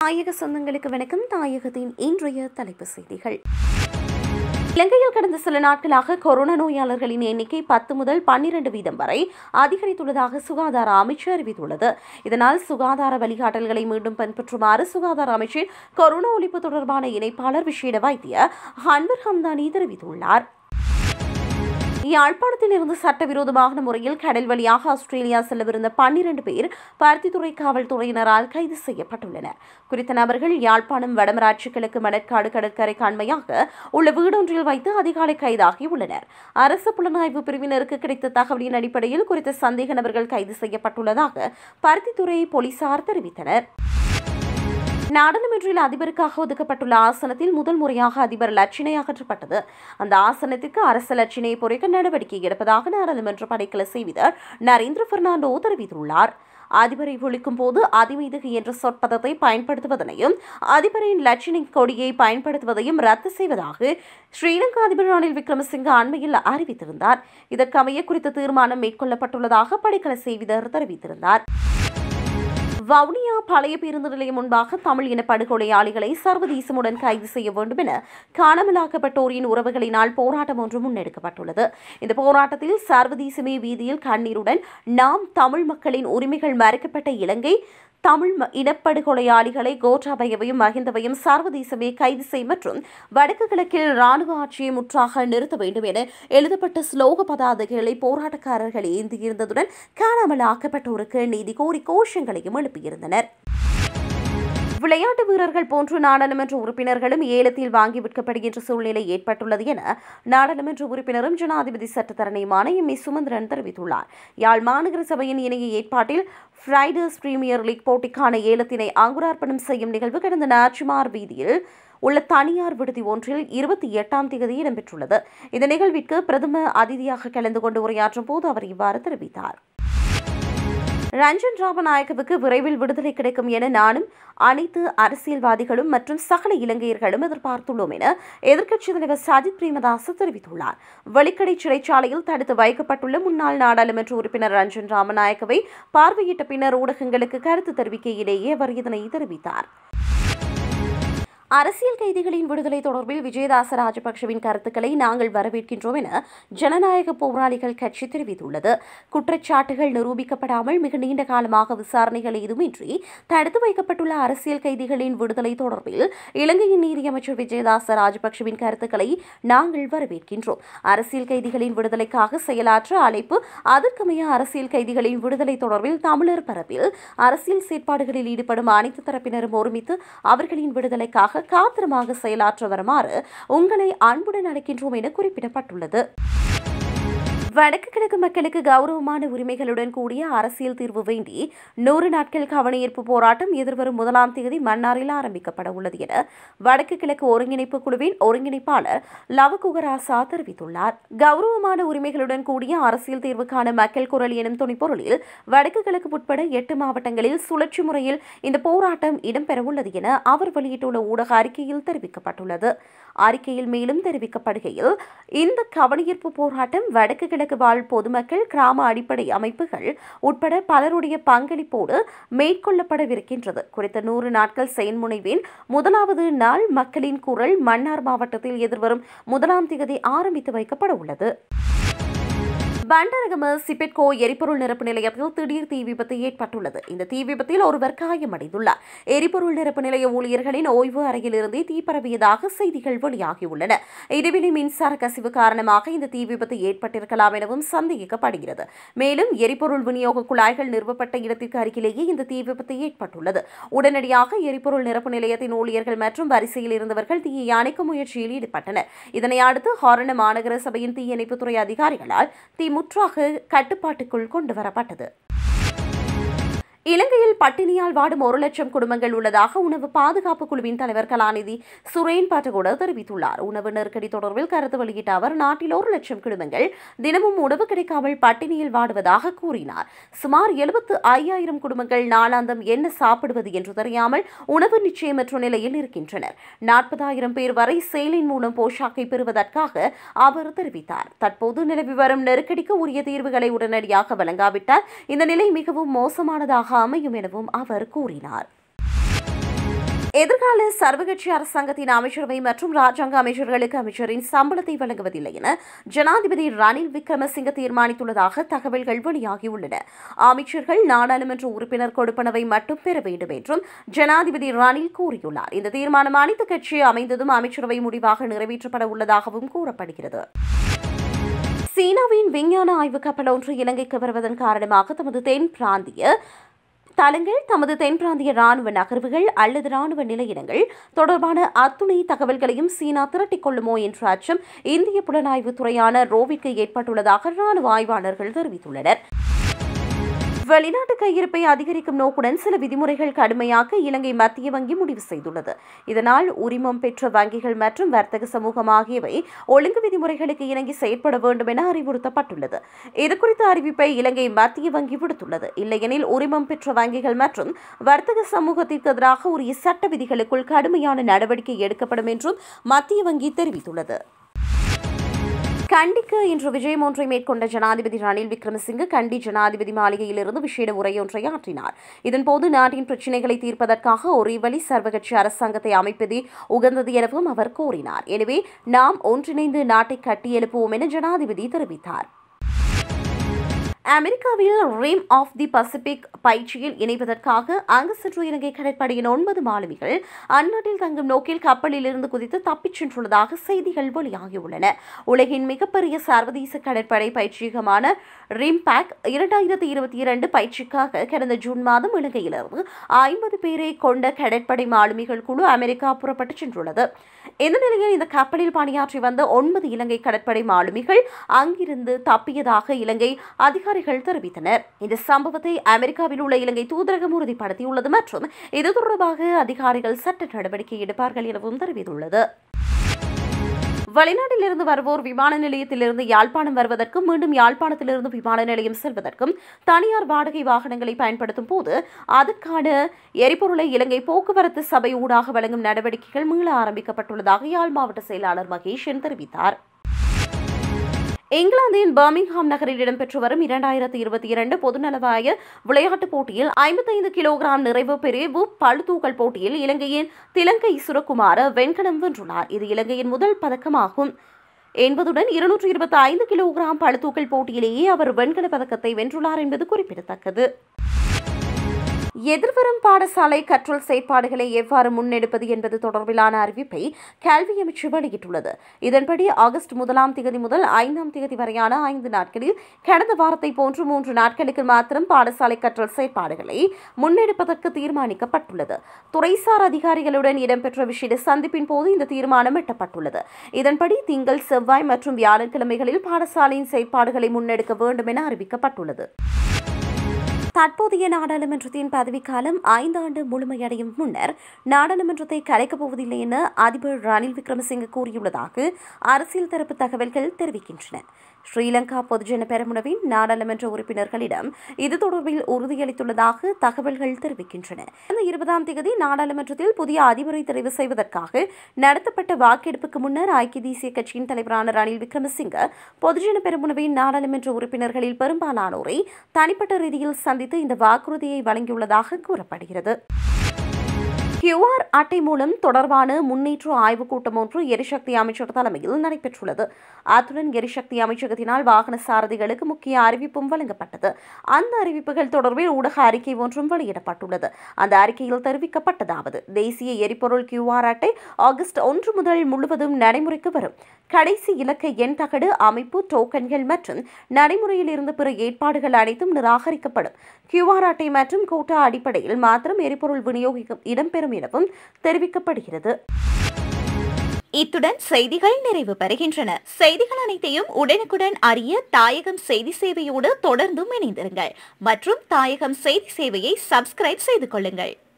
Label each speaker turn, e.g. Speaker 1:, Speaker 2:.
Speaker 1: தாயக சொந்தங்களுக்கு வணக்கம் தாயகத்தின் இன்றைய தலைப்பு செய்திகள் இலங்கையில் கடந்த சில நாட்களாக கொரோனா நோயாளர்களின் எண்ணிக்கை பத்து முதல் பன்னிரண்டு வீதம் வரை அதிகரித்துள்ளதாக சுகாதார அமைச்சு அறிவித்துள்ளது இதனால் சுகாதார வழிகாட்டல்களை மீண்டும் பின்பற்றுமாறு சுகாதார அமைச்சின் கொரோனா ஒழிப்பு தொடர்பான இணைப்பாளர் விசேட வைத்தியர் அன்வர் ஹம்தானி தெரிவித்துள்ளார் யாழ்ப்பாணத்தில் இருந்து சட்டவிரோதமான முறையில் கடல் வழியாக ஆஸ்திரேலியா செல்லவிருந்த பன்னிரண்டு பேர் பருத்தித்துறை காவல்துறையினரால் கைது செய்யப்பட்டுள்ளனர் குறித்த நபர்கள் யாழ்ப்பாணம் வடமராட்சி கிழக்கு மணற்காடு கடற்கரைக்கு அண்மையாக உள்ள வீடொன்றில் வைத்து அதிகாலை கைதாகியுள்ளனர் அரசு புலனாய்வு பிரிவினருக்கு கிடைத்த தகவலின் அடிப்படையில் குறித்த சந்தேக நபர்கள் கைது செய்யப்பட்டுள்ளதாக பருத்தித்துறை போலீசார் தெரிவித்தனர் நாடாளுமன்றில் அதிபருக்காக ஒதுக்கப்பட்டுள்ள ஆசனத்தில் முதல் முறையாக அதிபர் லட்சினை அகற்றப்பட்டது அந்த ஆசனத்திற்கு அரசு லட்சினை பொறிக்க நடவடிக்கை எடுப்பதாக நாடாளுமன்ற படைக்கல செய்தியாளர் நரேந்திர பெர்னாண்டோ தெரிவித்துள்ளார் அதிபரை ஒழிக்கும் போது அதிமீதுகு என்ற சொற்பதத்தை பயன்படுத்துவதனையும் அதிபரின் லட்சணை கொடியை பயன்படுத்துவதையும் ரத்து செய்வதாக ஸ்ரீலங்கா அதிபர் ரணில் விக்ரமசிங்க அண்மையில் அறிவித்திருந்தார் இதற்கமைய குறித்த தீர்மானம் மேற்கொள்ளப்பட்டுள்ளதாக படைக்கல செய்தியாளர் தெரிவித்திருந்தார் வவுனியா பழைய பேருந்து நிலையம் முன்பாக தமிழ் இன படுகொலையாளிகளை சர்வதேசமுடன் கைது செய்ய வேண்டும் என காணாமலாக்கப்பட்டோரின் உறவுகளினால் போராட்டம் ஒன்று முன்னெடுக்கப்பட்டுள்ளது இந்த போராட்டத்தில் சர்வதேசமே வீதியில் கண்ணீருடன் நாம் தமிழ் மக்களின் உரிமைகள் மறைக்கப்பட்ட இலங்கை தமிழ் ம- இனப்படுகொலையாளிகளை கோட்டாபயவையும் மகிந்தவையும் சர்வதேசமே கைது செய் மற்றும் வடக்கு கிழக்கில் ராணுவ ஆட்சியை முற்றாக நிறுத்த வேண்டும் என எழுதப்பட்ட ஸ்லோக பதாதைகளை போராட்டக்காரர்கள் ஏந்தியிருந்ததுடன் காணாமல் ஆக்கப்பட்டோருக்கு நீதி கோரி கோஷங்களையும் எழுப்பியிருந்தனர் விளையாட்டு வீரர்கள் போன்று நாடாளுமன்ற உறுப்பினர்களும் ஏலத்தில் வாங்கி விற்கப்படுகின்ற சூழ்நிலை ஏற்பட்டுள்ளது என நாடாளுமன்ற உறுப்பினரும் ஜனாதிபதி சட்டத்தரணியுமான எம் ஏ சுமந்திரன் தெரிவித்துள்ளார் யாழ் மாநகர சபையின் இணைய ஏற்பாட்டில் ஃப்ரைடர்ஸ் பிரீமியர் லீக் போட்டிக்கான ஏலத்தினை அங்குரார்ப்பணம் செய்யும் நிகழ்வு கடந்த நாச்சிமார் வீதியில் உள்ள தனியார் விடுதி ஒன்றில் இருபத்தி எட்டாம் தேதி இடம்பெற்றுள்ளது இந்த நிகழ்விற்கு பிரதம அதிதியாக கலந்து கொண்டு உரையாற்றும் போது அவர் இவ்வாறு தெரிவித்தார் ரஞ்சன் ராமநாயக்கவுக்கு விரைவில் விடுதலை கிடைக்கும் என நானும் அனைத்து அரசியல்வாதிகளும் மற்றும் சகல இலங்கையர்களும் எதிர்பார்த்துள்ளோம் என எதிர்க்கட்சித் தலைவர் சஜித் பிரேமதாச தெரிவித்துள்ளார் வெளிக்கடை சிறைச்சாலையில் தடுத்து வைக்கப்பட்டுள்ள முன்னாள் நாடாளுமன்ற உறுப்பினர் ரஞ்சன் ராமநாயக்கவை பார்வையிட்ட பின்னர் ஊடகங்களுக்கு கருத்து தெரிவிக்கையிலேயே அவர் இதனை தெரிவித்தார் அரசியல் கைதிகளின் விடுதலை தொடர்பில் விஜயதாச ராஜபக்ஷவின் கருத்துக்களை நாங்கள் வரவேற்கின்றோம் என ஜனநாயக போராளிகள் கட்சி தெரிவித்துள்ளது குற்றச்சாட்டுகள் நிரூபிக்கப்படாமல் மிக நீண்ட காலமாக விசாரணைகள் ஏதுமின்றி தடுத்து வைக்கப்பட்டுள்ள அரசியல் கைதிகளின் விடுதலை தொடர்பில் இலங்கையின் நீதியமைச்சர் விஜயதாச ராஜபக்ஷவின் கருத்துக்களை நாங்கள் வரவேற்கின்றோம் அரசியல் கைதிகளின் விடுதலைக்காக செயலாற்ற அழைப்பு அதற்கமைய அரசியல் கைதிகளின் விடுதலை தொடர்பில் தமிழர் பரப்பில் அரசியல் செயற்பாடுகளில் ஈடுபடும் அனைத்து தரப்பினரும் ஒருமித்து அவர்களின் விடுதலைக்காக காத்திரமாக செயலாற்ற வருமாறு உங்களை அன்புடன் அழைக்கின்றோம் என குறிப்பிடப்பட்டுள்ளது வடக்கு கிழக்கு மக்களுக்கு கௌரவமான உரிமைகளுடன் கூடிய அரசியல் தீர்வு வேண்டி நூறு நாட்கள் கவனஈர்ப்பு போராட்டம் எதிர்வரும் முதலாம் தேதி மன்னாரில் ஆரம்பிக்கப்பட உள்ளது என வடக்கு கிழக்கு ஒருங்கிணைப்பு குழுவின் ஒருங்கிணைப்பாளர் லவகுகராசா தெரிவித்துள்ளார் கௌரவமான உரிமைகளுடன் கூடிய அரசியல் தீர்வுக்கான மக்கள் குரல் எனும் துணைப்பொருளில் வடக்கு கிழக்கு உட்பட எட்டு மாவட்டங்களில் சுழற்சி முறையில் இந்த போராட்டம் இடம்பெறவுள்ளது என அவர் வெளியிட்டுள்ள ஊடக அறிக்கையில் தெரிவிக்கப்பட்டுள்ளது அறிக்கையில் மேலும் தெரிவிக்கப்படுகையில் இந்த கவனஈர்ப்பு போராட்டம் வடக்கு கிழக்கு வாழ் பொதுமக்கள் கிராம அடிப்படை அமைப்புகள் உட்பட பலருடைய பங்களிப்போடு மேற்கொள்ளப்படவிருக்கின்றது குறித்த நூறு நாட்கள் செயல்முனைவின் முதலாவது நாள் மக்களின் குரல் மன்னார் மாவட்டத்தில் எதிர்வரும் முதலாம் தேதி ஆரம்பித்து வைக்கப்பட உள்ளது பண்டரகம சிபெட்கோ எரிபொருள் நிரப்பு நிலையத்தில் திடீர் தீ விபத்து ஏற்பட்டுள்ளது இந்த தீ விபத்தில் ஒருவர் காயமடைந்துள்ளார் எரிபொருள் நிரப்பு நிலைய ஊழியர்களின் ஓய்வு அறையிலிருந்தே தீ பரவியதாக செய்திகள் வெளியாகியுள்ளன இதுவெளி மின்சார கசிவு காரணமாக இந்த தீ விபத்து ஏற்பட்டிருக்கலாம் எனவும் சந்தேகிக்கப்படுகிறது மேலும் எரிபொருள் விநியோக குழாய்கள் நிறுவப்பட்ட இடத்திற்கு அருகிலேயே இந்த தீ விபத்து ஏற்பட்டுள்ளது உடனடியாக எரிபொருள் நிரப்பு நிலையத்தின் ஊழியர்கள் மற்றும் வரிசையில் இருந்தவர்கள் தீயை அணைக்கும் முயற்சியில் ஈடுபட்டனர் இதனை அடுத்து ஹாரண மாநகர சபையின் தீயணைப்புத்துறை அதிகாரிகளால் தீ முற்றாக கட்டுப்பாட்டுக்குள் கொண்டு வரப்பட்டது இலங்கையில் பட்டினியால் வாடும் ஒரு லட்சம் குடும்பங்கள் உள்ளதாக உணவு பாதுகாப்பு குழுவின் தலைவர் கலாநிதி சுரேன் பாட்டகோட தெரிவித்துள்ளார் உணவு நெருக்கடி தொடர்பில் கருத்து வெளியிட்ட அவர் நாட்டில் ஒரு லட்சம் குடும்பங்கள் தினமும் உணவு கிடைக்காமல் பட்டினியில் வாடுவதாக கூறினார் சுமார் எழுபத்து ஐயாயிரம் குடும்பங்கள் நாளாந்தம் என்ன சாப்பிடுவது என்று தெரியாமல் உணவு நிச்சயமற்ற நிலையில் இருக்கின்றனர் நாற்பதாயிரம் பேர் வரை செயலின் மூலம் போஷாக்கை பெறுவதற்காக அவர் தெரிவித்தார் தற்போது நிலவி வரும் நெருக்கடிக்கு உரிய தீர்வுகளை உடனடியாக வழங்காவிட்டால் இந்த நிலை மிகவும் மோசமானதாக அமையும் எனவும் அவர் கூறினார் எதிர்கால சர்வகட்சி அரசாங்கத்தின் அமைச்சரவை மற்றும் ராஜாங்க அமைச்சர்களுக்கு அமைச்சரின் சம்பளத்தை வழங்குவதில்லை என ஜனாதிபதி ரணில் விக்ரமசிங்க தீர்மானித்துள்ளதாக தகவல்கள் வெளியாகியுள்ளன அமைச்சர்கள் நாடாளுமன்ற உறுப்பினர் கொடுப்பனவை மட்டும் பெற வேண்டும் என்றும் ஜனாதிபதி ரணில் கூறியுள்ளார் இந்த தீர்மானம் அனைத்து கட்சி அமைந்ததும் அமைச்சரவை முடிவாக நிறைவேற்றப்பட உள்ளதாகவும் கூறப்படுகிறது சீனாவின் விஞ்ஞான ஆய்வு கப்பல் ஒன்று இலங்கைக்கு வருவதன் காரணமாக தமது தென் பிராந்திய தளங்கள் தமது தென் பிராந்திய ராணுவ நகர்வுகள் அல்லது ராணுவ நிலையிடங்கள் தொடர்பான அத்துணை தகவல்களையும் சீனா திரட்டிக் கொள்ளுமோ என்ற அச்சம் இந்திய புலனாய்வு துறையான ரோவிற்கு ஏற்பட்டுள்ளதாக ராணுவ ஆய்வாளர்கள் தெரிவித்துள்ளனர் வெளிநாட்டு கையிருப்பை அதிகரிக்கும் நோக்குடன் சில விதிமுறைகள் கடுமையாக்க இலங்கை மத்திய வங்கி முடிவு செய்துள்ளது இதனால் உரிமம் பெற்ற வங்கிகள் மற்றும் வர்த்தக சமூகம் ஆகியவை ஒழுங்கு விதிமுறைகளுக்கு இணங்கி செயற்பட வேண்டும் என அறிவுறுத்தப்பட்டுள்ளது இதுகுறித்த அறிவிப்பை இலங்கை மத்திய வங்கி விடுத்துள்ளது இல்லையெனில் உரிமம் பெற்ற வங்கிகள் மற்றும் வர்த்தக சமூகத்திற்கு எதிராக உரிய சட்ட விதிகளுக்குள் கடுமையான நடவடிக்கை எடுக்கப்படும் என்றும் மத்திய வங்கி தெரிவித்துள்ளது கண்டிக்கு இன்று விஜயம் ஒன்றை மேற்கொண்ட ஜனாதிபதி ரணில் விக்ரமசிங்கே கண்டி ஜனாதிபதி மாளிகையிலிருந்து விசேட உரையொன்றை ஆற்றினார் இதன்போது நாட்டின் பிரச்சினைகளை தீர்ப்பதற்காக ஒரே வழி சர்வகட்சி அரசாங்கத்தை அமைப்பதே உகந்தது எனவும் அவர் கூறினார் எனவே நாம் ஒன்றிணைந்து நாட்டை கட்டியெழுப்புவோம் என ஜனாதிபதி தெரிவித்தார் அமெரிக்காவில் ரிம் ஆஃப் தி பசிபிக் பயிற்சியில் இணைவதற்காக அங்கு சென்ற இலங்கை கடற்படையின் ஒன்பது மாலுமிகள் அந்நாட்டில் தங்கும் நோக்கில் கப்பலில் இருந்து குதித்து தப்பிச் சென்றுள்ளதாக செய்திகள் வெளியாகியுள்ளன உலகின் மிகப்பெரிய சர்வதேச கடற்படை பயிற்சியகமான ரிம்பேக் இரண்டாயிரத்தி இருபத்தி இரண்டு பயிற்சிக்காக கடந்த ஜூன் மாதம் இலங்கையிலிருந்து ஐம்பது பேரை கொண்ட கடற்படை மாலுமிகள் குழு அமெரிக்கா புறப்பட்டு சென்றுள்ளது இந்த நிலையில் இந்த கப்பலில் பணியாற்றி வந்த ஒன்பது இலங்கை கடற்படை மாலுமிகள் அங்கிருந்து தப்பியதாக இலங்கை அதிகாரிகள் தெரிவித்தனர் இந்த சம்பவத்தை அமெரிக்காவில் உள்ள இலங்கை தூதரகம் உறுதிப்படுத்தியுள்ளது மற்றும் இது தொடர்பாக அதிகாரிகள் சட்ட நடவடிக்கை எடுப்பார்கள் எனவும் தெரிவித்துள்ளது வெளிநாட்டிலிருந்து வருவோர் விமான நிலையத்திலிருந்து யாழ்ப்பாணம் வருவதற்கும் மீண்டும் யாழ்ப்பாணத்திலிருந்து விமான நிலையம் செல்வதற்கும் தனியார் வாடகை வாகனங்களை பயன்படுத்தும் போது அதற்கான எரிபொருளை இலங்கை போக்குவரத்து சபை ஊடாக வழங்கும் நடவடிக்கைகள் மீள ஆரம்பிக்கப்பட்டுள்ளதாக யாழ் மாவட்ட செயலாளர் மகேஷன் தெரிவித்தார் இங்கிலாந்தின் பர்மிங்ஹாம் நகரில் இடம்பெற்று வரும் இரண்டாயிரத்தி இருபத்தி இரண்டு பொதுநலவாய விளையாட்டுப் போட்டியில் ஐம்பத்தைந்து கிலோகிராம் நிறைவு பிரிவு பளுதூக்கல் போட்டியில் இலங்கையின் திலங்கை சுரகுமார வெண்கலம் வென்றுள்ளார் இது இலங்கையின் முதல் பதக்கமாகும் என்பதுடன் இருநூற்று இருபத்தி ஐந்து கிலோகிராம் பளுதூக்கல் போட்டியிலேயே அவர் வெண்கல பதக்கத்தை வென்றுள்ளார் என்பது குறிப்பிடத்தக்கது எதிர்வரும் பாடசாலை கற்றல் செயற்பாடுகளை எவ்வாறு முன்னெடுப்பது என்பது தொடர்பிலான அறிவிப்பை கல்வி அமைச்சு வெளியிட்டுள்ளது இதன்படி ஆகஸ்ட் முதலாம் தேதி முதல் ஐந்தாம் தேதி வரையான ஐந்து நாட்களில் கடந்த வாரத்தை போன்று மூன்று நாட்களுக்கு மாத்திரம் பாடசாலை கற்றல் செயற்பாடுகளை முன்னெடுப்பதற்கு தீர்மானிக்கப்பட்டுள்ளது துறைசார் அதிகாரிகளுடன் இடம்பெற்ற விசேட சந்திப்பின் போது இந்த தீர்மானம் எட்டப்பட்டுள்ளது இதன்படி திங்கள் செவ்வாய் மற்றும் வியாழக்கிழமைகளில் பாடசாலையின் செயற்பாடுகளை முன்னெடுக்க வேண்டும் என அறிவிக்கப்பட்டுள்ளது தற்போதைய நாடாளுமன்றத்தின் பதவிக்காலம் ஐந்தாண்டு முழுமையடையும் முன்னர் நாடாளுமன்றத்தை கலைக்கப் போவதில்லை என அதிபர் ரணில் விக்ரமசிங்கே கூறியுள்ளதாக அரசியல் தரப்பு தகவல்கள் தெரிவிக்கின்றன ஸ்ரீலங்கா பொதுஜன பெரமுனவின் நாடாளுமன்ற உறுப்பினர்களிடம் இது தொடர்பில் உறுதியளித்துள்ளதாக தகவல்கள் தெரிவிக்கின்றன கடந்த இருபதாம் தேதி நாடாளுமன்றத்தில் புதிய அதிபரை தெரிவு செய்வதற்காக நடத்தப்பட்ட வாக்கெடுப்புக்கு முன்னர் ஐக்கிய தேசிய கட்சியின் தலைவரான ரணில் விக்ரமசிங்கே பொதுஜன பெரமுனவின் நாடாளுமன்ற உறுப்பினர்களில் பெரும்பாலானோரை தனிப்பட்ட ரீதியில் சந்தித்து இந்த வாக்குறுதியை வழங்கியுள்ளதாக கூறப்படுகிறது கியூஆர் அட்டை மூலம் தொடர்பான முன்னேற்ற ஆய்வுக் கூட்டம் ஒன்று எரிசக்தி அமைச்சர் தலைமையில் நடைபெற்றுள்ளது அத்துடன் எரிசக்தி அமைச்சகத்தினால் வாகன சாரதிகளுக்கு முக்கிய அறிவிப்பும் வழங்கப்பட்டது அந்த அறிவிப்புகள் தொடர்பில் ஊடக அறிக்கை ஒன்றும் வெளியிடப்பட்டுள்ளது அந்த அறிக்கையில் தெரிவிக்கப்பட்டதாவது தேசிய எரிபொருள் கியூஆர் அட்டை ஆகஸ்ட் ஒன்று முதல் முழுவதும் நடைமுறைக்கு வரும் கடைசி இலக்க எண் தகடு அமைப்பு டோக்கன்கள் மற்றும் நடைமுறையில் இருந்து பிற ஏற்பாடுகள் அனைத்தும் நிராகரிக்கப்படும் கியூஆர் அட்டை மற்றும் கோட்டா அடிப்படையில் மாத்திரம் எரிபொருள் விநியோகிக்கும் இடம்பெறும் எனவும் தெரிவிக்கப்படுகிறது
Speaker 2: இத்துடன் செய்திகள் நிறைவு பெறுகின்றன செய்திகள் அனைத்தையும் உடனுக்குடன் அறிய தாயகம் செய்தி சேவையோடு தொடர்ந்தும் இணைந்திருங்கள் மற்றும் தாயகம் செய்தி சேவையை சப்ஸ்கிரைப் செய்து கொள்ளுங்கள்